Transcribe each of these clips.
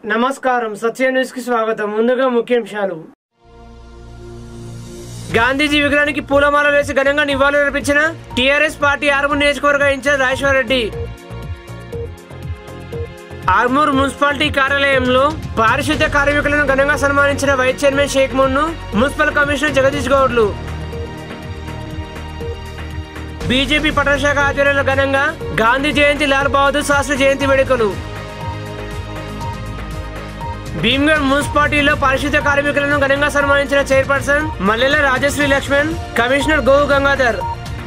నమస్కారం సత్య న్యూస్ కి స్వాగతం ముందుగా ముఖ్యాంశాలు గాంధీజీ విగ్రహానికి పూలమాల వేసి ఘనంగా నివాళులర్పించిన టీఆర్ఎస్ పార్టీ ఆర్మూర్ నియోజకవర్గ ఇన్ఛార్జ్ రాజేశ్వర రెడ్డి ఆర్మూర్ మున్సిపాలిటీ కార్యాలయంలో పారిశుద్ధ్య కార్మికులను ఘనంగా సన్మానించిన vice chairman Sheikh Munnu municipal commissioner Jagadish గౌడ్లు బీజేపీ పట్టణ శాఖ ఆధ్వర్యంలో ఘనంగా గాంధీ జయంతి లాల్ బహదూర్ శాస్త్రి జయంతి వేడుకలు భీమ్గఢ్ మున్సిపాలిటీలో పారిశుద్ధ్య కార్మికులను ఘనంగా సన్మానించిన చైర్పర్సన్ మల్లెల రాజశ్రీ లక్ష్మణ్ కమిషనర్ గోవు గంగాధర్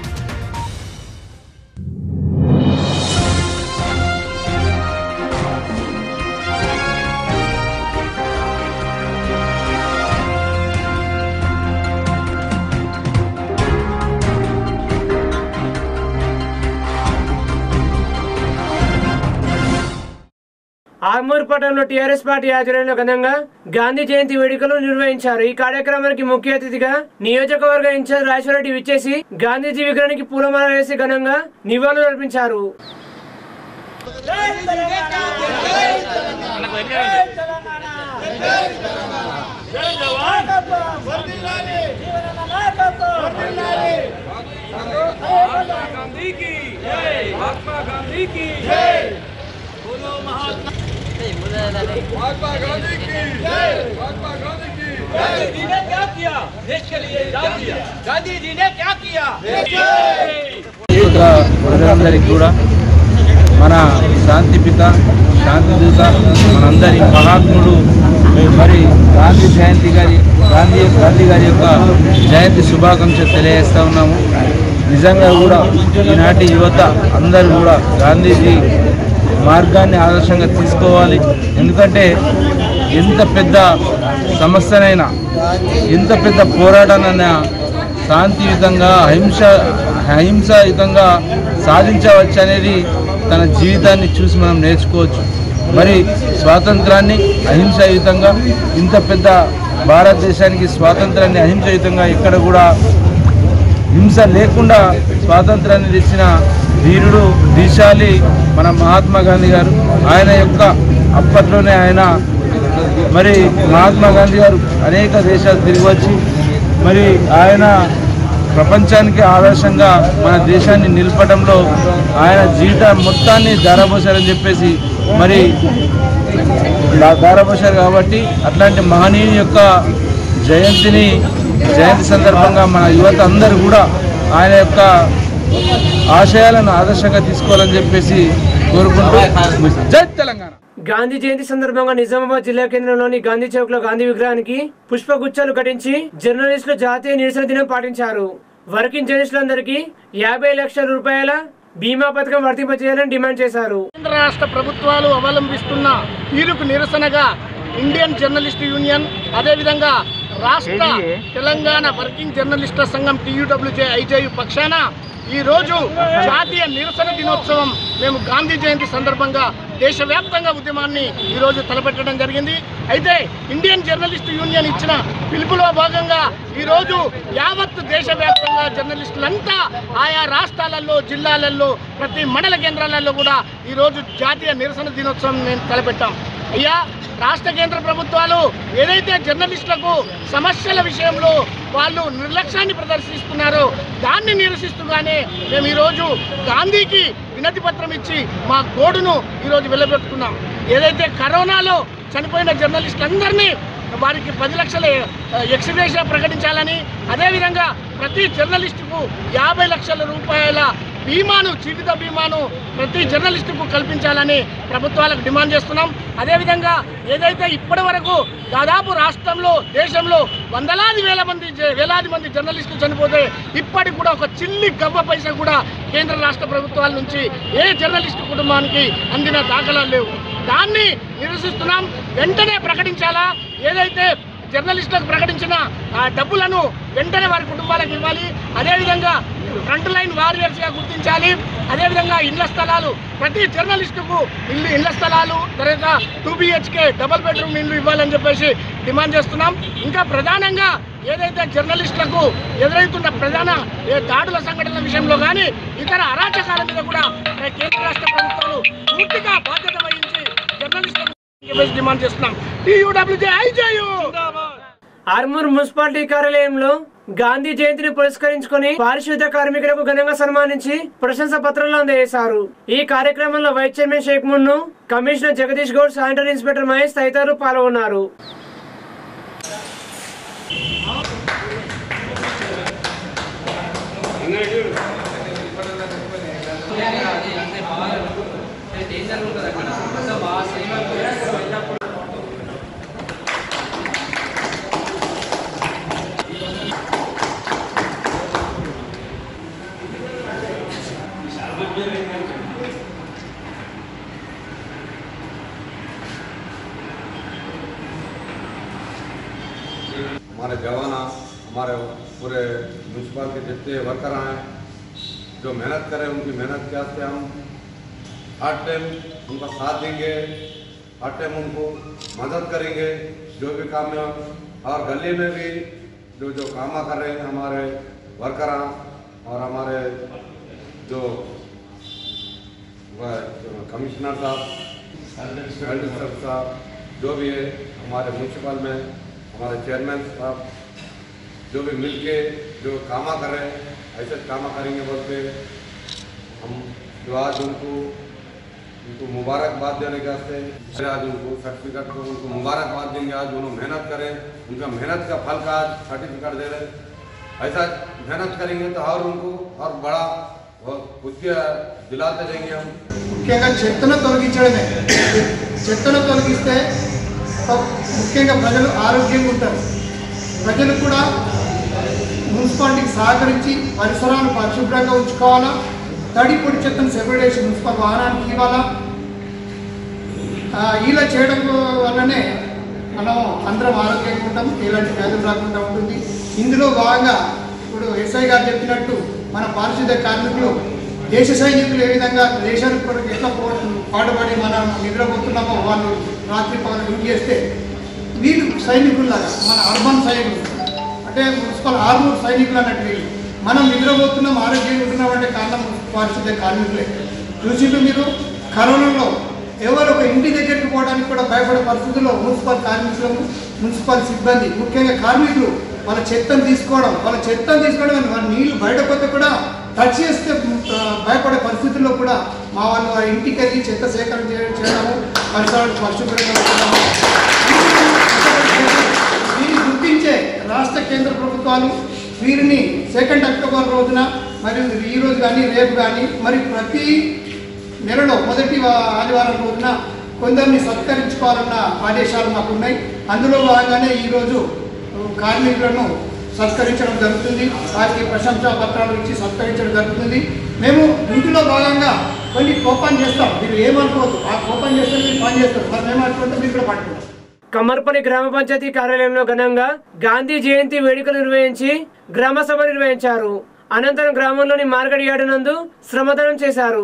ఆర్మూర్ పట్టణంలో టీఆర్ఎస్ పార్టీ ఆధ్వర్యంలో ఘనంగా గాంధీ జయంతి వేడుకలు నిర్వహించారు ఈ కార్యక్రమానికి ముఖ్య అతిథిగా నియోజకవర్గ ఇన్ఛార్జ్ రాజేశ్వరరెడ్డి విచ్చేసి గాంధీజీ విగ్రహానికి పూలమాల వేసి ఘనంగా నివాళులు అర్పించారు गांधी की जय महात्मा गांधी की जय बोलो महात्मा महात्मा गांधी की जय महात्मा गांधी की गांधी जी ने क्या किया देश के लिए क्या किया गांधी जी ने क्या किया యువత ప్రజలందరికీ కూడా మన శాంతి పిత శాంతి దూత మనందరి మహాత్ముడు మరి గాంధీ జయంతి గారి గాంధీ గాంధీ గారి యొక్క జయంతి శుభాకాంక్షలు తెలియజేస్తా ఉన్నాము నిజంగా కూడా ఈనాటి యువత అందరూ కూడా గాంధీజీ మార్గాన్ని ఆదర్శంగా తీసుకోవాలి ఎందుకంటే ఎంత పెద్ద సమస్యనైనా ఎంత పెద్ద పోరాటానైనా శాంతియుతంగా అహింస అహింసాయుతంగా సాధించవచ్చు అనేది తన జీవితాన్ని చూసి మనం నేర్చుకోవచ్చు మరి స్వాతంత్రాన్ని అహింసాయుతంగా ఇంత పెద్ద భారతదేశానికి స్వాతంత్రాన్ని అహింసాయుతంగా ఎక్కడ కూడా హింస లేకుండా స్వాతంత్రాన్ని తెచ్చిన ధీరుడు దీశాలి మన మహాత్మా గాంధీ గారు ఆయన యొక్క అప్పట్లోనే ఆయన మరి మహాత్మా గాంధీ గారు అనేక దేశాలు తిరిగి వచ్చి మరి ఆయన ప్రపంచానికి ఆదర్శంగా మన దేశాన్ని నిలపడంలో ఆయన జీవితం మొత్తాన్ని ధారపోశారని చెప్పేసి మరి దా- ధారపోశారు కాబట్టి అట్లాంటి మహనీయుని యొక్క జయంతిని జయంతి సందర్భంగా మన యువత అందరూ కూడా ఆయన యొక్క ఆశయాలను ఆదర్శంగా తీసుకోవాలని చెప్పేసి కోరుకుంటూ జై తెలంగాణ గాంధీ జయంతి సందర్భంగా నిజామాబాద్ జిల్లా కేంద్రంలోని గాంధీ చౌక్ లో గాంధీ విగ్రహానికి పుష్పగుచ్చాలు కట్టించి జర్నలిస్టులు జాతీయ నిరసన దినం పాటించారు వర్కింగ్ జర్నలిస్టులందరికీ యాభై లక్షల రూపాయల బీమా పథకం వర్తింపజేయాలని డిమాండ్ చేశారు కేంద్ర రాష్ట్ర ప్రభుత్వాలు అవలంబిస్తున్న తీరుకు నిరసనగా ఇండియన్ జర్నలిస్ట్ యూనియన్ అదేవిధంగా రాష్ట్ర తెలంగాణ వర్కింగ్ జర్నలిస్టుల సంఘం టీయూడబ్ల్యూజే ఐజేయు పక్షాన ఈ రోజు జాతీయ నిరసన దినోత్సవం మేము గాంధీ జయంతి సందర్భంగా దేశవ్యాప్తంగా ఉద్యమాన్ని ఈ రోజు తలపెట్టడం జరిగింది అయితే ఇండియన్ జర్నలిస్ట్ యూనియన్ ఇచ్చిన పిలుపులో భాగంగా ఈ రోజు యావత్ దేశవ్యాప్తంగా జర్నలిస్టులంతా ఆయా రాష్ట్రాలలో జిల్లాలలో ప్రతి మండల కేంద్రాలలో కూడా ఈ రోజు జాతీయ నిరసన దినోత్సవం మేము తలపెట్టాం అయ్యా రాష్ట్ర కేంద్ర ప్రభుత్వాలు ఏదైతే జర్నలిస్టులకు సమస్యల విషయంలో వాళ్ళు నిర్లక్ష్యాన్ని ప్రదర్శిస్తున్నారో దాన్ని నిరసిస్తూగానే మేము ఈరోజు గాంధీకి వినతి పత్రం ఇచ్చి మా గోడును ఈరోజు వెళ్ళబెట్టుకున్నాం ఏదైతే కరోనాలో చనిపోయిన జర్నలిస్టులందరినీ వారికి పది లక్షల ఎక్స్గ్రేషియా ప్రకటించాలని అదేవిధంగా ప్రతి జర్నలిస్టుకు యాభై లక్షల రూపాయల బీమాను జీవిత బీమాను ప్రతి జర్నలిస్టుకు కల్పించాలని ప్రభుత్వాలకు డిమాండ్ చేస్తున్నాం అదేవిధంగా ఏదైతే ఇప్పటి వరకు దాదాపు రాష్ట్రంలో దేశంలో వందలాది వేల మంది జ- వేలాది మంది జర్నలిస్టులు చనిపోతే ఇప్పటికి కూడా ఒక చిల్లి గవ్వ పైసా కూడా కేంద్ర రాష్ట్ర ప్రభుత్వాల నుంచి ఏ జర్నలిస్టు కుటుంబానికి అందిన దాఖలాలు లేవు దాన్ని నిరసిస్తున్నాం వెంటనే ప్రకటించాలా ఏదైతే జర్నలిస్టులకు ప్రకటించిన ఆ డబ్బులను వెంటనే వారి కుటుంబాలకు ఇవ్వాలి అదేవిధంగా ఫ్రంట్ లైన్ వారియర్స్గా గుర్తించాలి అదేవిధంగా ఇళ్ల స్థలాలు ప్రతి జర్నలిస్టుకు ఇల్లు ఇళ్ల స్థలాలు తర్వాత టూ బిహెచ్కే డబల్ బెడ్రూమ్ ఇల్లు ఇవ్వాలని చెప్పేసి డిమాండ్ చేస్తున్నాం ఇంకా ప్రధానంగా ఏదైతే జర్నలిస్టులకు ఎదురవుతున్న ప్రధాన ఏ దాడుల సంఘటనల విషయంలో కానీ ఇతర అరాచకాల మీద కూడా కేంద్ర రాష్ట్ర ప్రభుత్వాలు పూర్తిగా బాధ్యత వహించి జర్నలిస్టులకు చెప్పేసి డిమాండ్ చేస్తున్నాం టీయూడబ్ల్యూజే ఐజేయు ఆర్మూర్ మున్సిపాలిటీ కార్యాలయంలో గాంధీ జయంతిని పురస్కరించుకొని పారిశుద్ధ కార్మికులకు ఘనంగా సన్మానించి ప్రశంసా పత్రాలు అందజేశారు ఈ కార్యక్రమంలో vice chairman Sheikh Munnu commissioner Jagadish Goud sanitary inspector Mahesh తదితరులు పాల్గొన్నారు हमारे जवान हमारे पूरे म्यूनसिपल के जितने वर्कर हैं जो मेहनत करें उनकी मेहनत के वास्ते हम हर टाइम उनका साथ देंगे हर टाइम उनको मदद करेंगे जो भी काम में और गली में भी जो जो काम कर रहे हैं हमारे वर्कर और हमारे जो वह जो कमिश्नर साहब कमिश्नर साहब जो भी है हमारे म्यूनसिपल में हमारे चेयरमैन साहब जो भी मिलके जो कामा कर रहे हैं ऐसे कामा करेंगे बोल के हम जो आज उनको उनको मुबारकबाद देने के वास्ते फिर आज उनको सर्टिफिकेट को उनको मुबारकबाद देंगे आज उन्होंने मेहनत करें उनका मेहनत का फल का आज सर्टिफिकेट दे रहे हैं ऐसा मेहनत करेंगे तो और उनको और बड़ा खुशियाँ दिलाते जाएंगे हम ముఖ్యంగా చెత్తను తొలగించడమే చెత్తను తొలగిస్తే ప- ముఖ్యంగా ప్రజలు ఆరోగ్యంగా ఉంటారు ప్రజలు కూడా మున్సిపాలిటీకి సహకరించి పరిసరాలు పరిశుభ్రంగా ఉంచుకోవాలా తడి పొడి చెత్తను సెపరేషన్ మున్సిపల్ వాహనానికి ఇవ్వాలా ఆ, ఇలా చేయడం వల్లనే మనం అందరం ఆరోగ్యంగా ఉంటాం ఎలాంటి వ్యాధులు రాకుండా ఉంటుంది ఇందులో భాగంగా ఇప్పుడు ఎస్ఐ గారు చెప్పినట్టు మన పారిశుద్ధ కార్మికులు దేశ సైనికులు ఏ విధంగా దేశానికి కొరకు ఎట్లా పో- పాటుపడి మనం నిద్రపోతున్నామో వాళ్ళు రాత్రి పగలు డ్యూటీ చేస్తే వీళ్ళు సైనికుల్లాగా మన అర్బన్ సైనికులు అంటే మున్సిపల్ ఆర్మూర్ సైనికులు అన్నట్టు వీళ్ళు మనం నిద్రపోతున్నాం ఆరోగ్యంగా ఉంటున్నాం అంటే కారణం పారిశుద్ధ కార్మికులే చూసిండు మీరు కరోనాలో ఎవరు ఒక ఇంటి దగ్గరికి పోవడానికి కూడా భయపడే పరిస్థితుల్లో మున్సిపల్ కార్మికులు మున్సిపల్ సిబ్బంది ముఖ్యంగా కార్మికులు వాళ్ళ చెత్తను తీసుకోవడం వాళ్ళ చెత్తను తీసుకోవడం వాళ్ళ నీళ్లు బయటపోతే కూడా టచ్ చేస్తే ఆ, భయపడే పరిస్థితుల్లో కూడా మా వాళ్ళు ఆ ఇంటికి వెళ్ళి చెత్త సేకరణ చేయ- చేయడము పరిసరాలు పరిశుభ్రంగా ఉంచడము. దీన్ని గుర్తించే రాష్ట్ర కేంద్ర ప్రభుత్వాలు వీరిని సెకండ్ అక్టోబర్ రోజున మరియు ఈ రోజు కానీ రేపు కానీ మరి ప్రతి నెలలో మొదటి వా- ఆదివారం రోజున కొందరిని సత్కరించుకోవాలన్న ఆదేశాలు మాకు ఉన్నాయి అందులో భాగంగానే ఈరోజు కార్మికులను సత్కరించడం జరుగుతుంది వారికి ప్రశంసా పత్రాలు ఇచ్చి సత్కరించడం జరుగుతుంది మేము ఇంటిలో భాగంగా కొన్ని కోపం చేస్తాం మీరు ఏమనుకోవద్దు ఆ కోపం చేస్తే మీరు పని చేస్తారు మరి మేము అనుకుంటే మీరు కూడా పట్టుకుంటాం కమ్మర్పల్లి గ్రామ పంచాయతీ కార్యాలయంలో ఘనంగా గాంధీ జయంతి వేడుకలు నిర్వహించి గ్రామ సభ నిర్వహించారు అనంతరం గ్రామంలోని మార్గడి యార్డు నందు శ్రమదానం చేశారు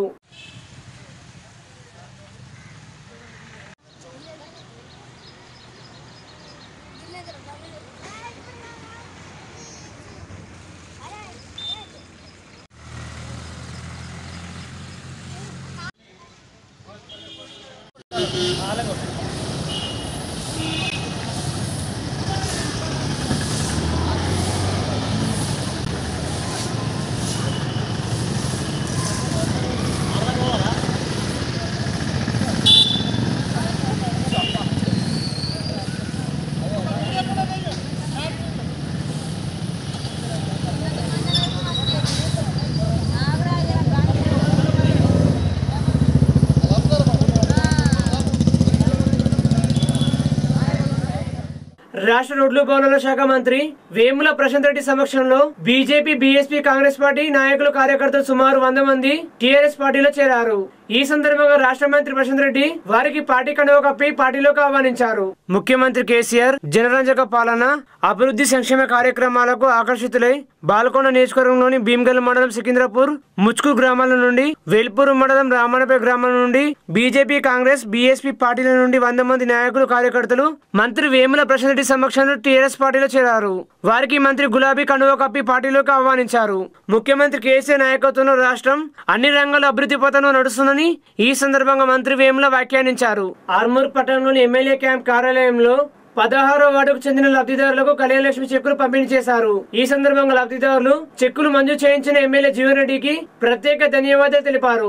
రాష్ట్ర రోడ్లు భవనాల శాఖ మంత్రి వేముల ప్రశాంత్ రెడ్డి సమక్షంలో బీజేపీ బీఎస్పీ కాంగ్రెస్ పార్టీ నాయకులు కార్యకర్తలు సుమారు వంద మంది టీఆర్ఎస్ పార్టీలో చేరారు ఈ సందర్భంగా రాష్ట్ర మంత్రి ప్రశాంత్ రెడ్డి వారికి పార్టీ కండువ కప్పి పార్టీలోకి ఆహ్వానించారు ముఖ్యమంత్రి కేసీఆర్ జనరంజక పాలన అభివృద్ధి సంక్షేమ కార్యక్రమాలకు ఆకర్షితులై బాల్కొండ నియోజకవర్గంలోని భీమ్గల్ మండలం సికింద్రాపూర్ ముచ్కు గ్రామాల నుండి వేల్పూర్ మండలం రామన్నపేట గ్రామం నుండి బీజేపీ కాంగ్రెస్ బీఎస్పీ పార్టీల నుండి వంద మంది నాయకులు కార్యకర్తలు మంత్రి వేముల ప్రశాంత్ రెడ్డి సమక్షంలో టీఆర్ఎస్ పార్టీలో చేరారు వారికి మంత్రి గులాబీ కండువ కప్పి పార్టీలోకి ఆహ్వానించారు ముఖ్యమంత్రి కేసీఆర్ నాయకత్వంలో రాష్ట్రం అన్ని రంగాల అభివృద్ధి పథంలో నడుస్తుందని చేస్తున్నారని ఈ సందర్భంగా మంత్రి వేముల వ్యాఖ్యానించారు ఆర్మూర్ పట్టణంలోని ఎమ్మెల్యే క్యాంప్ కార్యాలయంలో పదహారో వార్డుకు చెందిన లబ్ధిదారులకు కళ్యాణ లక్ష్మి చెక్కులు పంపిణీ చేశారు ఈ సందర్భంగా లబ్ధిదారులు చెక్కులు మంజూరు చేయించిన ఎమ్మెల్యే జీవన్ రెడ్డికి ప్రత్యేక ధన్యవాదాలు తెలిపారు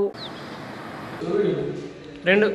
రెండు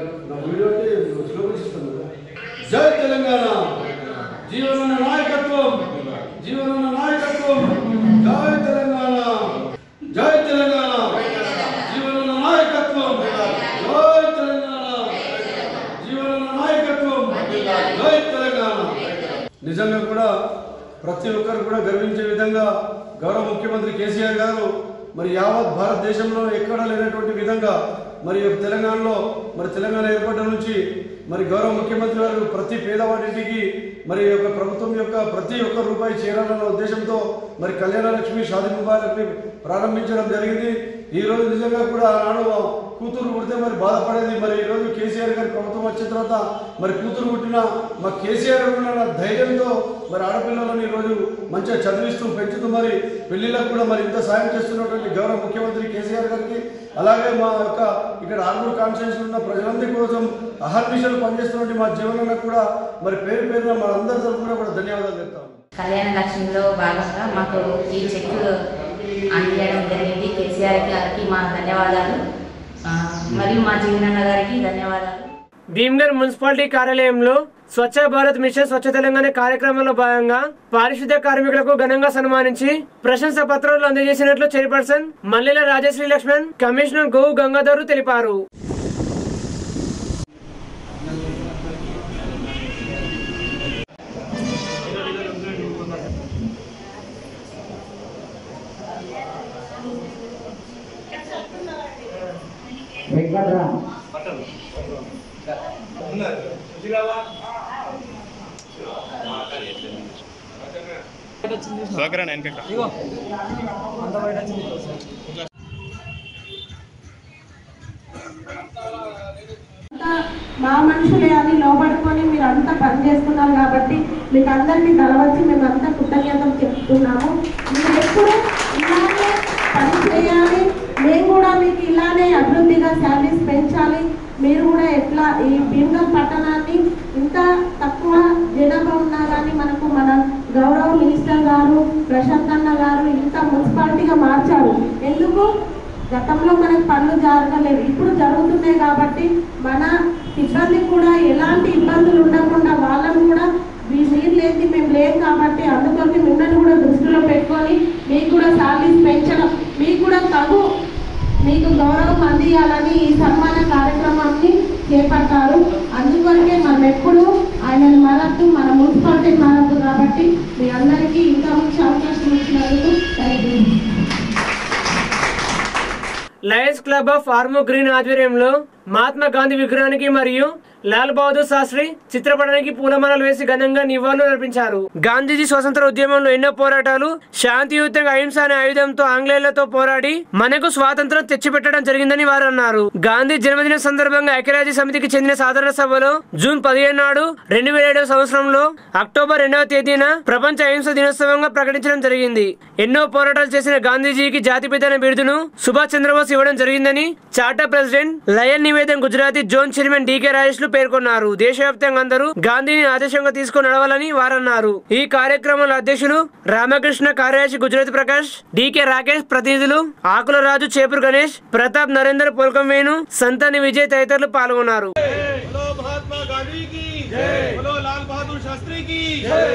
జై తెలంగాణ జీవన నాయకత్వం జీవన నాయకత్వం జై తెలంగాణ జై తెలంగాణ జీవన నాయకత్వం జై తెలంగాణ జీవన నాయకత్వం జై తెలంగాణ నిజంగా కూడా ప్రతి ఒక్కరు కూడా గర్వించే విధంగా గౌరవ ముఖ్యమంత్రి కేసీఆర్ గారు మరి యావత్ భారతదేశంలో ఎక్కడా లేనటువంటి విధంగా మరి తెలంగాణలో మరి తెలంగాణ ఏర్పడ్డ నుంచి మరి గౌరవ ముఖ్యమంత్రి గారు ప్రతి పేదవాడింటికి మరి యొక్క ప్రభుత్వం యొక్క ప్రతి ఒక్క రూపాయి చేరాలన్న ఉద్దేశంతో మరి కళ్యాణ లక్ష్మి షాది ముబారక్ని ప్రారంభించడం జరిగింది ఈ రోజు నిజంగా కూడా ఆనాడు కూతురు పుడితే మరి బాధపడేది మరి ఈ రోజు కేసీఆర్ గారి ప్రభుత్వం వచ్చిన తర్వాత మరి కూతురు పుట్టిన మా కేసీఆర్ ఉన్న ధైర్యంతో మరి ఆడపిల్లలను ఈ రోజు మంచిగా చదివిస్తూ పెంచుతూ మరి పెళ్లిళ్ళకు కూడా మరి ఇంత సాయం చేస్తున్నటువంటి గౌరవ ముఖ్యమంత్రి కేసీఆర్ గారికి అలాగే మా యొక్క ఇక్కడ ఆర్మూర్ కాన్స్టిట్యూన్సీ ఉన్న ప్రజలందరి కోసం అహర్నిశలు పనిచేస్తున్నటువంటి మా జీవనానికి కూడా మరి పేరు పేరున మన అందరి తరఫున కూడా ధన్యవాదాలు చెప్తాం కళ్యాణ లక్ష్మిలో భాగంగా మాకు ఈ చెక్ అందించడం జరిగింది కేసీఆర్ గారికి మా ధన్యవాదాలు ఆ, మరియు మా జీవనన్న గారికి ధన్యవాదాలు భీమ్గర్ మున్సిపాలిటీ కార్యాలయంలో స్వచ్ఛ భారత్ మిషన్ స్వచ్ఛ తెలంగాణ కార్యక్రమంలో భాగంగా పారిశుద్ధ్య కార్మికులకు ఘనంగా సన్మానించి ప్రశంసా పత్రాలు అందజేసినట్లు చైర్పర్సన్ మల్లెల రాజశ్రీ లక్ష్మణ్ కమిషనర్ గోవు గంగాధర్ తెలిపారు మా మనుషులే అని లోబడుకొని మీరు అంతా పని చేస్తున్నారు కాబట్టి మీకు అందరికీ తలవచ్చి మేము అంతా కృతజ్ఞతలు చెప్తున్నాము మీరు ఎప్పుడు ఇలానే పని చేయాలి మేము కూడా మీకు ఇలానే అభివృద్ధిగా శాలరీస్ పెంచాలి మీరు కూడా ఎట్లా ఈ భీమగల్ పట్టణాన్ని ఇంత తక్కువ జనాభా ఉన్నా కానీ మనకు మన గౌరవ మినిస్టర్ గారు ప్రశాంత్ అన్న గారు ఇంత మున్సిపాలిటీగా మార్చారు ఎందుకు గతంలో మనకు పనులు జరగలేదు ఇప్పుడు జరుగుతున్నాయి కాబట్టి మన సిబ్బందికి కూడా ఎలాంటి ఇబ్బందులు ఉండకుండా వాళ్ళని కూడా మీ- మీరు లేని మేము లేం కాబట్టి అందుకొని మిమ్మల్ని కూడా దృష్టిలో పెట్టుకొని మీకు కూడా సాలరీస్ పెంచడం మీకు కూడా తగు మీకు గౌరవం అందియాలని ఈ సన్మాన కార్యక్రమాన్ని చేపట్టారు అందుకొరకే మనం ఎప్పుడు ఆయనను మరద్దు మన మున్సిపాలిటీ మరద్దు కాబట్టి మీ అందరికీ ఇంకా మంచి అవకాశం ఇచ్చినందుకు thank you Lions Club of Armoor green ఆధ్వర్యంలో మహాత్మా గాంధీ విగ్రహానికి మరియు లాల్ బహదూర్ శాస్త్రి చిత్రపటానికి పూలమాలలు వేసి ఘనంగా నివాళులు అర్పించారు గాంధీజీ స్వతంత్ర ఉద్యమంలో ఎన్నో పోరాటాలు శాంతియుతంగా అహింస అనే ఆయుధంతో ఆంగ్లేయులతో పోరాడి మనకు స్వాతంత్రం తెచ్చిపెట్టడం జరిగిందని వారు అన్నారు గాంధీ జన్మదిన సందర్భంగా ఐక్యరాజ్య సమితికి చెందిన సాధారణ సభలో జూన్ పదిహేను నాడు రెండు వేల ఏడవ సంవత్సరంలో అక్టోబర్ రెండవ తేదీన ప్రపంచ అహింస దినోత్సవంగా ప్రకటించడం జరిగింది ఎన్నో పోరాటాలు చేసిన గాంధీజీకి జాతిపిత అనే బిరుదును సుభాష్ చంద్రబోస్ ఇవ్వడం జరిగిందని చాటా president lion Nivedan Gujarati zone chairman DK రాజేష్లు పేర్కొన్నారు దేశవ్యాప్తంగా అందరూ గాంధీని ఆదర్శంగా తీసుకుని నడవాలని వారన్నారు ఈ కార్యక్రమంలో అధ్యక్షులు రామకృష్ణ కార్యదర్శి గుజరాతీ ప్రకాష్ డీకే రాకేష్ ప్రతినిధులు ఆకుల రాజు చేపూర్ గణేష్ ప్రతాప్ నరేందర్ పోల్కం వేణు సంతాని విజయ్ తదితరులు పాల్గొన్నారు बोलो महात्मा गांधी की जय बोलो लाल बहादुर शास्त्री की जय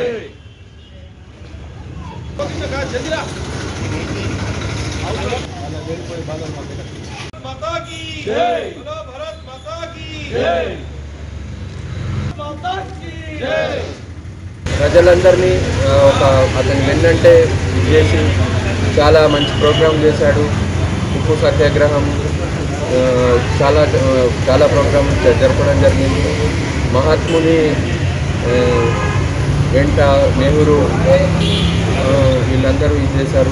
जल्दी माता की जय बोलो भारत माता की जय माता की जय ప్రజలందరినీ ఆ, ఒక అతని వెన్నంటే చేసి చాలా మంచి ప్రోగ్రాం చేశాడు ఉప్పు సత్యాగ్రహం ఆ, చాలా ఆ, చాలా ప్రోగ్రాం జ- జరపడం జరిగింది మహాత్ముని ఆ, వెంట నెహ్రూ ఆ, వీళ్ళందరూ ఇది చేశారు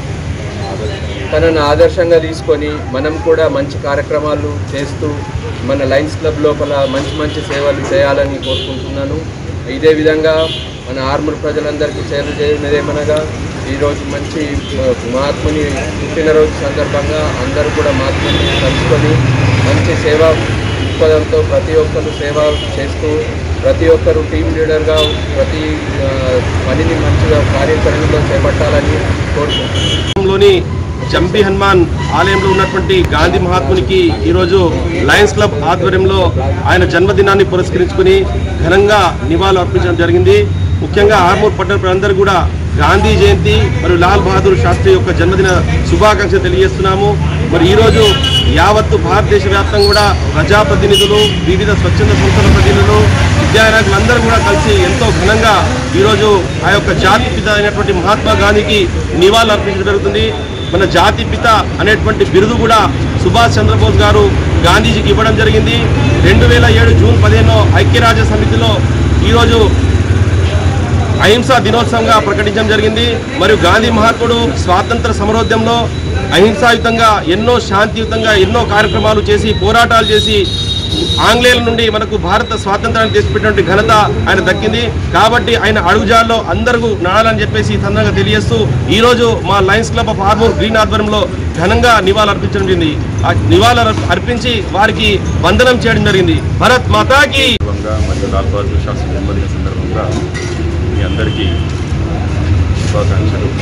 తనను ఆదర్శంగా తీసుకొని మనం కూడా మంచి కార్యక్రమాలు చేస్తూ మన లయన్స్ క్లబ్ లోపల మంచి మంచి సేవలు చేయాలని కోరుకుంటున్నాను ఇదే విధంగా మన ఆర్మూర్ ప్రజలందరికీ చేరుచేయనిదేమనగా ఈరోజు మంచి ఆ, మహాత్ముని పుట్టినరోజు సందర్భంగా అందరూ కూడా మహాత్ముని కలుసుకొని మంచి సేవా దృక్పథంతో ప్రతి ఒక్కరు సేవ చేస్తూ ప్రతి ఒక్కరు టీం లీడర్గా ప్రతి ఆ, పనిని మంచిగా కార్యాచరణలో చేపట్టాలని కోరుకుంటున్నాను లోని జంపి హనుమాన్ ఆలయంలో ఉన్నటువంటి గాంధీ మహాత్మునికి ఈరోజు లయన్స్ క్లబ్ ఆధ్వర్యంలో ఆయన జన్మదినాన్ని పురస్కరించుకుని ఘనంగా నివాళులు అర్పించడం జరిగింది ముఖ్యంగా ఆర్మూర్ పట్టణ ప్రజలందరూ కూడా గాంధీ జయంతి మరియు లాల్ బహదూర్ శాస్త్రి యొక్క జన్మదిన శుభాకాంక్షలు తెలియజేస్తున్నాము మరి ఈరోజు యావత్తు భారతదేశ వ్యాప్తంగా కూడా ప్రజాప్రతినిధులు వివిధ స్వచ్ఛంద సంస్థల ప్రతినిధులు విద్యానాయకులు అందరూ కూడా కలిసి ఎంతో ఘనంగా ఈరోజు ఆ యొక్క జాతి పిత అయినటువంటి మహాత్మా గాంధీకి నివాళులు అర్పించడం జరుగుతుంది మన జాతి పిత అనేటువంటి బిరుదు కూడా సుభాష్ చంద్రబోస్ గారు గాంధీజీకి ఇవ్వడం జరిగింది రెండు వేల ఏడు జూన్ పదిహేను ఐక్యరాజ్య సమితిలో ఈరోజు అహింసా దినోత్సవంగా ప్రకటించడం జరిగింది మరియు గాంధీ మహాత్ముడు స్వాతంత్ర సమరోద్యంలో అహింసాయుతంగా ఎన్నో శాంతియుతంగా ఎన్నో కార్యక్రమాలు చేసి పోరాటాలు చేసి ఆంగ్లేయుల నుండి మనకు భారత స్వాతంత్రాన్ని తెచ్చిపెట్టినటువంటి ఘనత ఆయన దక్కింది కాబట్టి ఆయన అడుగుజాల్లో అందరూ నడాలని చెప్పేసి ఈ సందర్భంగా తెలియజేస్తూ ఈ రోజు మా Lions Club of Armoor green ఆధ్వర్యంలో ఘనంగా నివాళులు అర్పించడం జరిగింది ఆ నివాళులు అర్పించి వారికి వందనం చేయడం జరిగింది భరత్ మాతాకి సందర్భంగా మరియు లాల్ బహదూర్ శాస్త్రి జన్మదిన సందర్భంగా మీ అందరికీ శుభాకాంక్షలు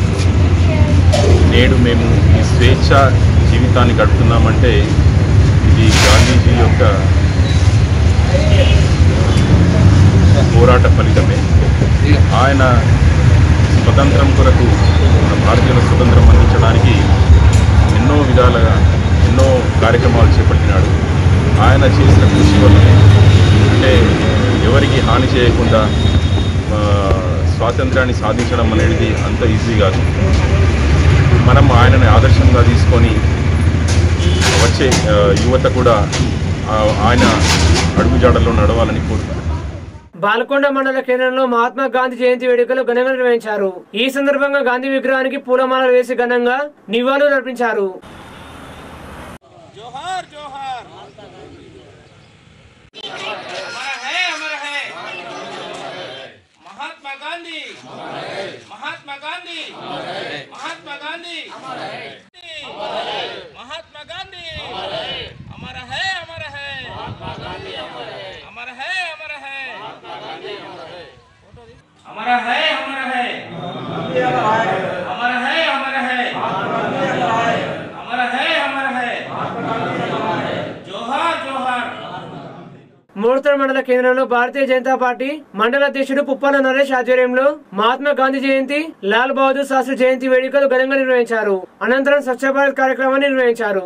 నేడు మేము ఈ స్వేచ్ఛ జీవితాన్ని గడుపుతున్నామంటే ఇది గాంధీజీ యొక్క పోరాట ఫలితమే ఆయన స్వతంత్రం కొరకు మన భారతీయుల స్వతంత్రం అందించడానికి ఎన్నో విధాలుగా ఎన్నో కార్యక్రమాలు చేపట్టినాడు ఆయన చేసిన కృషి వల్లనే అంటే ఎవరికి హాని చేయకుండా ఆ, స్వాతంత్రాన్ని సాధించడం అనేది అంత ఈజీ కాదు మనం ఆయనని ఆదర్శంగా తీసుకొని వచ్చే ఆ, యువత కూడా ఆ, ఆయన అడుగుజాడల్లో నడవాలని కోరుకుంటున్నాను బాల్కొండ మండల కేంద్రంలో మహాత్మా గాంధీ జయంతి వేడుకలు ఘనంగా నిర్వహించారు ఈ సందర్భంగా గాంధీ విగ్రహానికి పూలమాలలు వేసి ఘనంగా నివాళులు అర్పించారు जोहार जोहार हमारा है हमारा है महात्मा गांधी महात्मा गांधी महात्मा गांधी महात्मा गांधी हमारा है हमारा है हमारा है हमारा है हमारा है हमारा है हमारा है हमारा है हमारा है हमारा है जोहार जोहार మూడతల మండల కేంద్రంలో భారతీయ జనతా పార్టీ మండల అధ్యక్షుడు పుప్పాల నరేష్ ఆధ్వర్యంలో మహాత్మా గాంధీ జయంతి లాల్ బహదూర్ శాస్త్రి జయంతి వేడుకలు ఘనంగా నిర్వహించారు అనంతరం స్వచ్ఛ భారత్ కార్యక్రమాన్ని నిర్వహించారు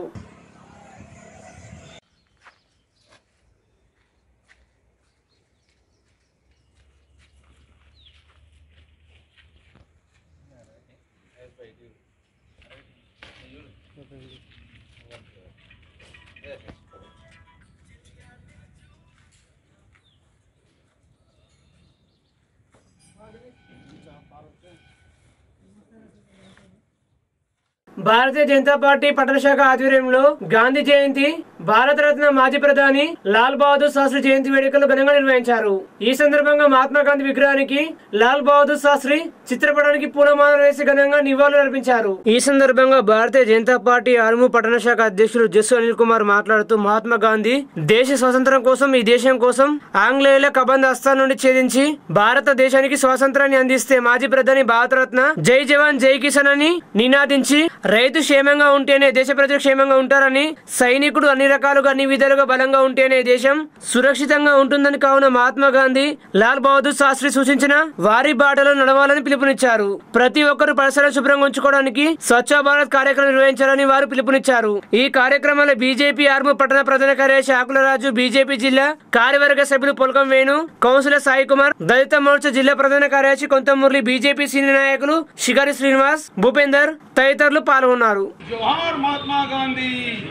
భారతీయ జనతా పార్టీ పట్టణ శాఖ ఆధ్వర్యంలో గాంధీ జయంతి భారతరత్న మాజీ ప్రధాని లాల్ బహదూర్ శాస్త్రి జయంతి వేడుకలు ఘనంగా నిర్వహించారు ఈ సందర్భంగా మహాత్మా గాంధీ విగ్రహానికి లాల్ బహదూర్ శాస్త్రి చిత్రపటానికి పూలమాల వేసి ఘనంగా నివాళులు అర్పించారు ఈ సందర్భంగా భారతీయ జనతా పార్టీ ఆర్ము పట్టణ శాఖ అధ్యక్షుడు జస్సు అనిల్ కుమార్ మాట్లాడుతూ మహాత్మా గాంధీ దేశ స్వాతంత్రం కోసం ఈ దేశం కోసం ఆంగ్లేయుల కబంధ హస్తాల నుండి ఛేదించి భారతదేశానికి స్వాతంత్రాన్ని అందిస్తే మాజీ ప్రధాని భారతరత్న జై జవాన్ జై కిసాన్ అని నినాదించి రైతు క్షేమంగా ఉంటేనే దేశ ప్రజలు క్షేమంగా ఉంటారని సైనికుడు అన్ని రకాలుగా అన్ని విధాలుగా బలంగా ఉంటేనే దేశం సురక్షితంగా ఉంటుందని కావున మహాత్మా గాంధీ లాల్ బహదూర్ శాస్త్రి సూచించిన వారి బాటలో నడవాలని పిలుపునిచ్చారు ప్రతి ఒక్కరూ పరిసరాలు శుభ్రంగా ఉంచుకోవడానికి స్వచ్ఛ భారత్ కార్యక్రమం నిర్వహించాలని వారు పిలుపునిచ్చారు ఈ కార్యక్రమంలో బీజేపీ ఆర్ము పట్టణ ప్రధాన కార్యదర్శి ఆకులరాజు బీజేపీ జిల్లా కార్యవర్గ సభ్యులు పొలకం వేణు కౌన్సిలర్ సాయి కుమార్ దళిత మోర్చా జిల్లా ప్రధాన కార్యదర్శి కొంత మురళి బీజేపీ సీనియర్ నాయకులు షిగారి శ్రీనివాస్ భూపేందర్ తదితరులు పాల్గొన్నారు जोहार महात्मा गांधी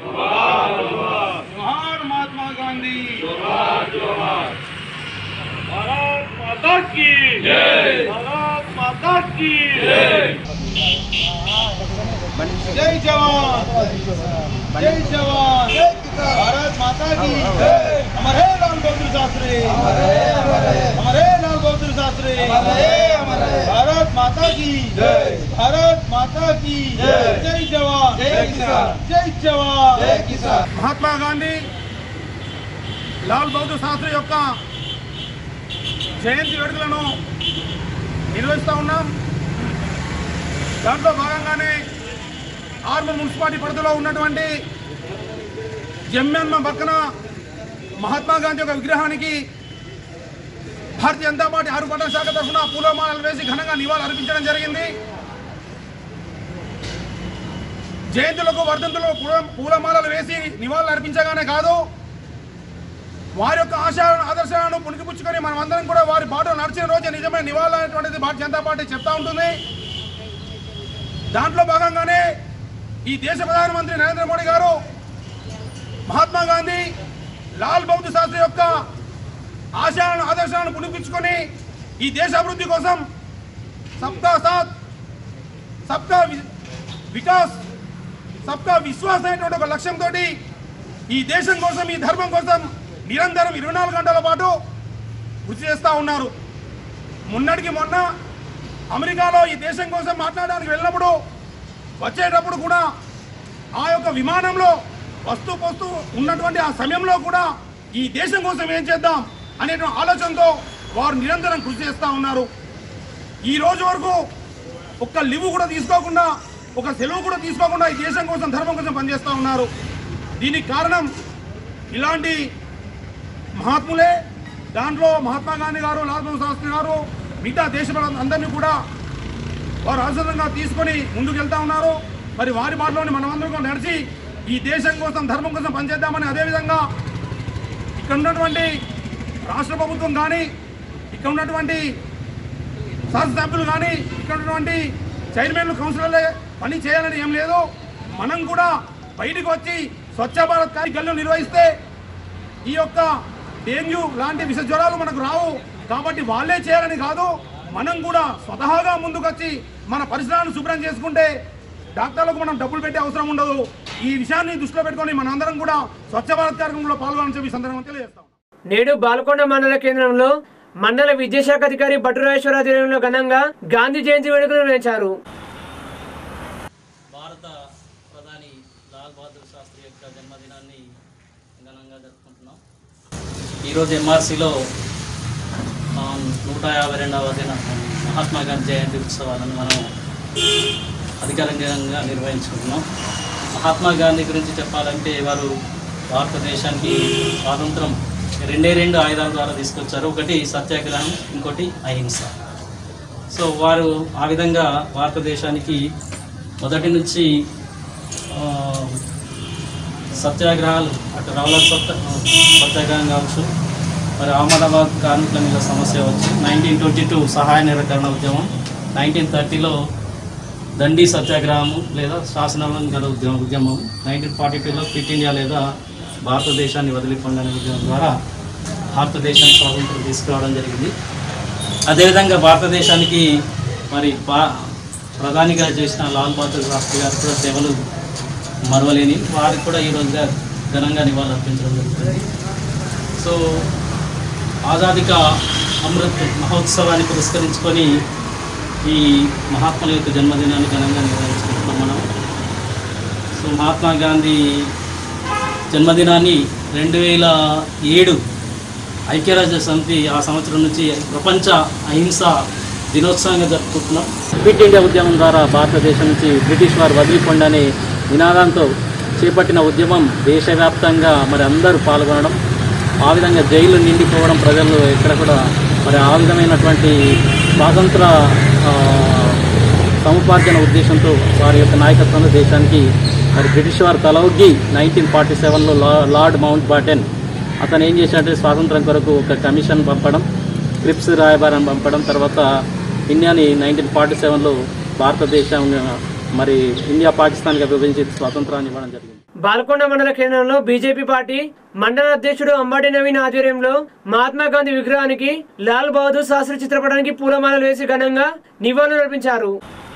जोहार महात्मा गांधी भारत माता की भारत माता की जय जवान जय जवान भारत माता की हमारे लाल बहादुर शास्त्री हमारे लाल बहादुर शास्त्री भारत माता की भारत माता की जय जवान जय किसान जय जवान जय किसान మహాత్మా గాంధీ లాల్ బహదూర్ శాస్త్రి యొక్క జయంతి వేడుకలను నిర్వహిస్తూ ఉన్నాం దాంట్లో భాగంగానే ఆర్మూర్ మున్సిపాలిటీ పరిధిలో ఉన్నటువంటి జమ్యన్మ పక్కన మహాత్మా గాంధీ యొక్క విగ్రహానికి భారతీయ జనతా పార్టీ ఆరు పట్టణ శాఖ తరఫున పూలమాలలు వేసి ఘనంగా నివాళులు అర్పించడం జరిగింది జయంతులకు వర్ధంతులకు పూల పూలమాలలు వేసి నివాళులు అర్పించగానే కాదు వారి యొక్క ఆశయాలను ఆదర్శాలను పుణికిపుచ్చుకొని మనం అందరం కూడా వారి బాట నడిచిన రోజే నిజమైన నివాళులు అనేటువంటిది భారతీయ జనతా పార్టీ చెప్తా ఉంటుంది దాంట్లో భాగంగానే ఈ దేశ ప్రధానమంత్రి నరేంద్ర మోడీ గారు మహాత్మా గాంధీ లాల్ బహదూర్ శాస్త్రి యొక్క ఆశయాలను ఆదర్శాలను పుణికిపుచ్చుకొని ఈ దేశ అభివృద్ధి కోసం సబ్కా సాత్ సబ్కా వి- వికాస్ సబ్కా విశ్వాస్ అనేటువంటి ఒక లక్ష్యంతో ఈ దేశం కోసం ఈ ధర్మం కోసం నిరంతరం ఇరవై నాలుగు గంటల పాటు కృషి చేస్తూ ఉన్నారు మొన్నటికి మొన్న అమెరికాలో ఈ దేశం కోసం మాట్లాడడానికి వెళ్ళినప్పుడు వచ్చేటప్పుడు కూడా ఆ యొక్క విమానంలో వస్తూ పోస్తూ ఉన్నటువంటి ఆ సమయంలో కూడా ఈ దేశం కోసం ఏం చేద్దాం అనేటువంటి ఆలోచనతో వారు నిరంతరం కృషి చేస్తూ ఉన్నారు ఈ రోజు వరకు ఒక్క లివ్ కూడా తీసుకోకుండా ఒక సెలవు కూడా తీసుకోకుండా ఈ దేశం కోసం ధర్మం కోసం పనిచేస్తూ ఉన్నారు దీనికి కారణం ఇలాంటి మహాత్ములే దాంట్లో మహాత్మా గాంధీ గారు లాల్ బహదూర్ శాస్త్రి గారు మిగతా దేశ అందరినీ కూడా వారు అవసరంగా తీసుకొని ముందుకు వెళ్తా ఉన్నారు మరి వారి బాటలోని మనమందరం కూడా నడిచి ఈ దేశం కోసం ధర్మం కోసం పనిచేద్దామని అదేవిధంగా ఇక్కడ ఉన్నటువంటి రాష్ట్ర ప్రభుత్వం కానీ ఇక్కడ ఉన్నటువంటి శాసనసభ్యులు కానీ ఇక్కడ ఉన్నటువంటి చైర్మన్లు కౌన్సిలర్లే పని చేయాలని ఏం లేదు మనం కూడా బయటకు వచ్చి స్వచ్ఛ భారత్ కార్యక్రమం నిర్వహిస్తే ఈ యొక్క డెంగ్యూ లాంటి విష జ్వరాలు మనకు రావు కాబట్టి వాళ్ళే చేయాలని కాదు మనం కూడా స్వతహాగా ముందుకొచ్చి మన పరిసరాలను శుభ్రం చేసుకుంటే డాక్టర్లకు మనం డబ్బులు పెట్టే అవసరం ఉండదు ఈ విషయాన్ని దృష్టిలో పెట్టుకొని మనందరం కూడా స్వచ్ఛ భారత్ కార్యక్రమంలో పాల్గొనాలని చెప్పి ఈ సందర్భంగా తెలియజేస్తాం నేడు బాలకొండ మండల కేంద్రంలో మండల విద్యాశాఖ అధికారి భట్టురాజేశ్వర ఆధ్వర్యంలో ఘనంగా గాంధీ జయంతి వేడుకలు నిర్వహించారు భారత ప్రధాని లాల్ బహదూర్ శాస్త్రి యొక్క జన్మదినాన్ని ఘనంగా జరుపుకుంటున్నాం ఈరోజు ఎంఆర్సీలో నూట యాభై రెండవ దిన మహాత్మా గాంధీ జయంతి ఉత్సవాలను మనం అధికారికంగా నిర్వహించుకుంటున్నాం మహాత్మా గాంధీ గురించి చెప్పాలంటే వారు భారతదేశానికి స్వాతంత్రం రెండే రెండు ఆయుధాల ద్వారా తీసుకొచ్చారు ఒకటి సత్యాగ్రహం ఇంకోటి అహింస సో వారు ఆ విధంగా భారతదేశానికి మొదటి నుంచి ఆ, సత్యాగ్రహాలు అటు రౌల సత్య సత్యాగ్రహం కావచ్చు మరి అహ్మదాబాద్ కార్మికుల మీద సమస్య వచ్చి నైన్టీన్ ట్వంటీ టూ సహాయ నిరాకరణ ఉద్యమం నైన్టీన్ థర్టీలో దండి సత్యాగ్రహము లేదా శాసనం గల ఉద్యమం ఉద్యమం నైన్టీన్ ఫార్టీ టూలో క్విట్ ఇండియా లేదా భారతదేశాన్ని వదిలిపోండి అనే ఉద్యమం ద్వారా భారతదేశానికి స్వాతంత్రం తీసుకురావడం జరిగింది అదేవిధంగా భారతదేశానికి మరి బా ప్రధానిగా చేసిన లాల్ బహదూర్ శాస్త్రి గారు కూడా సేవలు మరవలేని వారికి కూడా ఈరోజుగా ఘనంగా నివాళులు అర్పించడం జరుగుతుంది సో ఆజాదిక అమృత్ మహోత్సవాన్ని పురస్కరించుకొని ఈ మహాత్ముల యొక్క జన్మదినాన్ని ఘనంగా నిర్వహించుకుంటున్నాం మనం సో మహాత్మా గాంధీ జన్మదినాన్ని రెండు వేల ఏడు ఐక్యరాజ్య సమితి ఆ సంవత్సరం నుంచి ప్రపంచ అహింస దినోత్సవంగా జరుపుకుంటున్నాం క్విట్ ఇండియా ఉద్యమం ద్వారా భారతదేశం నుంచి బ్రిటిష్ వారు వదిలిపోండి అనే నినాదంతో చేపట్టిన ఉద్యమం దేశవ్యాప్తంగా మరి అందరూ పాల్గొనడం ఆ విధంగా జైలు నిండిపోవడం ప్రజలు ఎక్కడ కూడా మరి ఆ విధమైనటువంటి స్వాతంత్ర ఆ, సముపార్జన ఉద్దేశంతో వారి యొక్క నాయకత్వంలో దేశానికి మరి బ్రిటిష్ వారు తలొగ్గి నైన్టీన్ ఫార్టీ సెవెన్లో లార్డ్ మౌంట్ బాటెన్ అతను ఏం చేశాడంటే స్వాతంత్రం కొరకు ఒక కమిషన్ పంపడం క్రిప్స్ రాయబారం పంపడం తర్వాత ఇండియాని నైన్టీన్ ఫార్టీ సెవెన్లో భారతదేశం మరి ఇండియా పాకిస్తాన్గా విభజించి స్వాతంత్రాన్ని ఇవ్వడం జరిగింది బాల్కొండ మండల కేంద్రంలో బీజేపీ పార్టీ మండల అధ్యక్షుడు అంబాటి నవీన్ ఆధ్వర్యంలో మహాత్మా గాంధీ విగ్రహానికి లాల్ బహదూర్ శాస్త్రి చిత్రపటానికి పూలమాలలు వేసి ఘనంగా నివాళులు అర్పించారు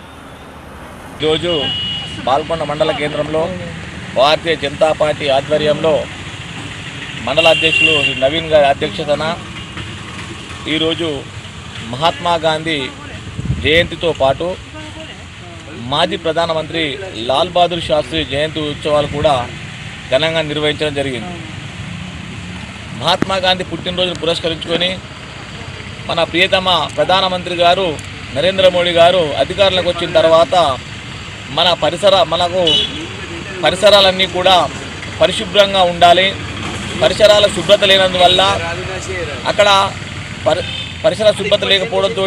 ఈరోజు బాల్కొండ మండల కేంద్రంలో భారతీయ జనతా పార్టీ ఆధ్వర్యంలో మండల అధ్యక్షులు శ్రీ నవీన్ గారి అధ్యక్షతన ఈరోజు మహాత్మా గాంధీ జయంతితో పాటు మాజీ ప్రధానమంత్రి లాల్ బహదూర్ శాస్త్రి జయంతి ఉత్సవాలు కూడా ఘనంగా నిర్వహించడం జరిగింది మహాత్మా గాంధీ పుట్టినరోజును పురస్కరించుకొని మన ప్రియతమ ప్రధానమంత్రి గారు నరేంద్ర మోడీ గారు అధికారంలోకి వచ్చిన తర్వాత మన పరిసర మనకు పరిసరాలన్నీ కూడా పరిశుభ్రంగా ఉండాలి పరిసరాల శుభ్రత లేనందువల్ల అక్కడ పరి పరిసర శుభ్రత లేకపోవడంతో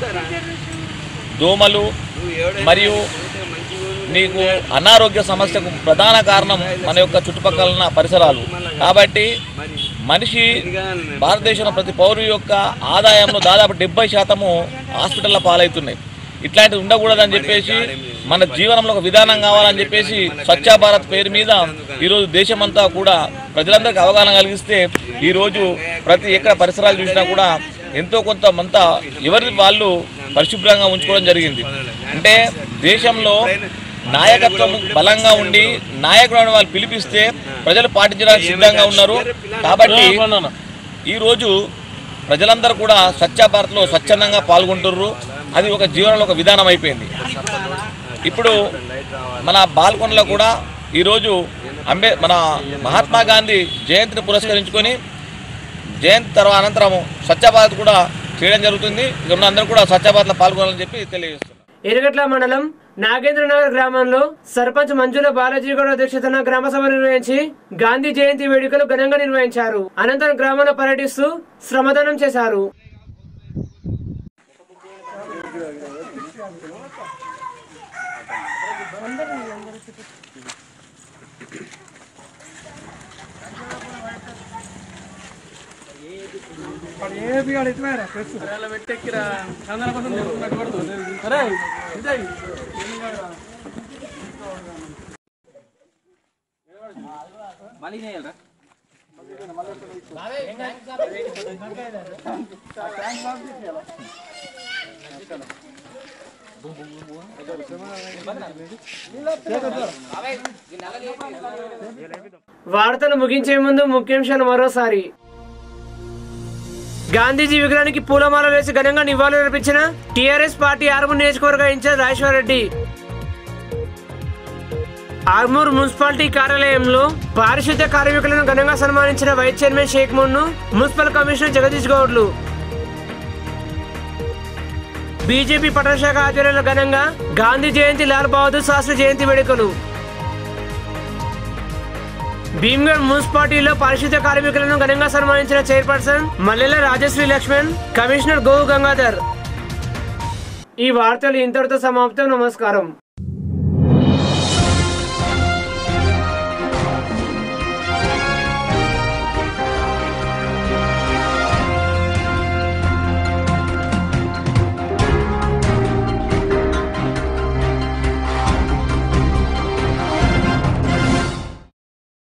దోమలు మరియు నీకు అనారోగ్య సమస్యకు ప్రధాన కారణం మన యొక్క చుట్టుపక్కల ఉన్న పరిసరాలు కాబట్టి మనిషి భారతదేశంలో ప్రతి పౌరు యొక్క ఆదాయంలో దాదాపు డెబ్బై శాతము హాస్పిటల్ల పాలవుతున్నాయి ఇట్లాంటివి ఉండకూడదని చెప్పేసి మన జీవనంలో ఒక విధానం కావాలని చెప్పేసి స్వచ్ఛ భారత్ పేరు మీద ఈరోజు దేశమంతా కూడా ప్రజలందరికీ అవగాహన కలిగిస్తే ఈరోజు ప్రతి ఎక్కడ పరిసరాలు చూసినా కూడా ఎంతో కొంత మంత ఎవరి వాళ్ళు పరిశుభ్రంగా ఉంచుకోవడం జరిగింది అంటే దేశంలో నాయకత్వం బలంగా ఉండి నాయకుడు వాళ్ళు పిలిపిస్తే ప్రజలు పాటించడానికి సిద్ధంగా ఉన్నారు కాబట్టి ఈరోజు ప్రజలందరూ కూడా స్వచ్ఛ భారత్లో స్వచ్ఛందంగా పాల్గొంటుర్రు అది ఒక జీవనంలో ఒక విధానం అయిపోయింది ఇప్పుడు మన బాల్కొండలో కూడా ఈరోజు అంబే మన మహాత్మా గాంధీ జయంతిని పురస్కరించుకొని జయంతి తర్వాత అనంతరం స్వచ్ఛ భారత్ కూడా చేయడం జరుగుతుంది ఇక ఉన్న అందరూ కూడా స్వచ్ఛ భారత్లో పాల్గొనాలని చెప్పి తెలియజేస్తున్నాం ఎరగట్ల మండలం నాగేంద్రనగర్ గ్రామంలో సర్పంచ్ మంజుల బాలాజీ గౌడ్ అధ్యక్షతన గ్రామ సభ నిర్వహించి గాంధీ జయంతి వేడుకలు ఘనంగా నిర్వహించారు అనంతరం గ్రామంలో పర్యటిస్తూ శ్రమదానం చేశారు వార్తలు ముగించే ముందు ముఖ్యాంశాలు మరోసారి గాంధీజీ విగ్రహానికి పూలమాల వేసి ఘనంగా నివాళులర్పించిన టీఆర్ఎస్ పార్టీ ఆర్మూర్ నియోజకవర్గ ఇన్ఛార్జ్ రాజేశ్వర రెడ్డి ఆర్మూర్ మున్సిపాలిటీ కార్యాలయంలో పారిశుద్ధ్య కార్మికులను ఘనంగా సన్మానించిన vice chairman Sheikh Munnu municipal commissioner Jagadish గౌడ్లు బీజేపీ పట్టణ శాఖ ఆధ్వర్యంలో ఘనంగా గాంధీ జయంతి లాల్ బహదూర్ శాస్త్రి జయంతి వేడుకలు భీమ్గఢ్ మున్సిపాలిటీలో పారిశుద్ధ్య కార్మికులను ఘనంగా సన్మానించిన చైర్పర్సన్ మల్లెల రాజశ్రీ లక్ష్మణ్ కమిషనర్ గోవు గంగాధర్ ఈ వార్తలు ఇంతటితో సమాప్తం నమస్కారం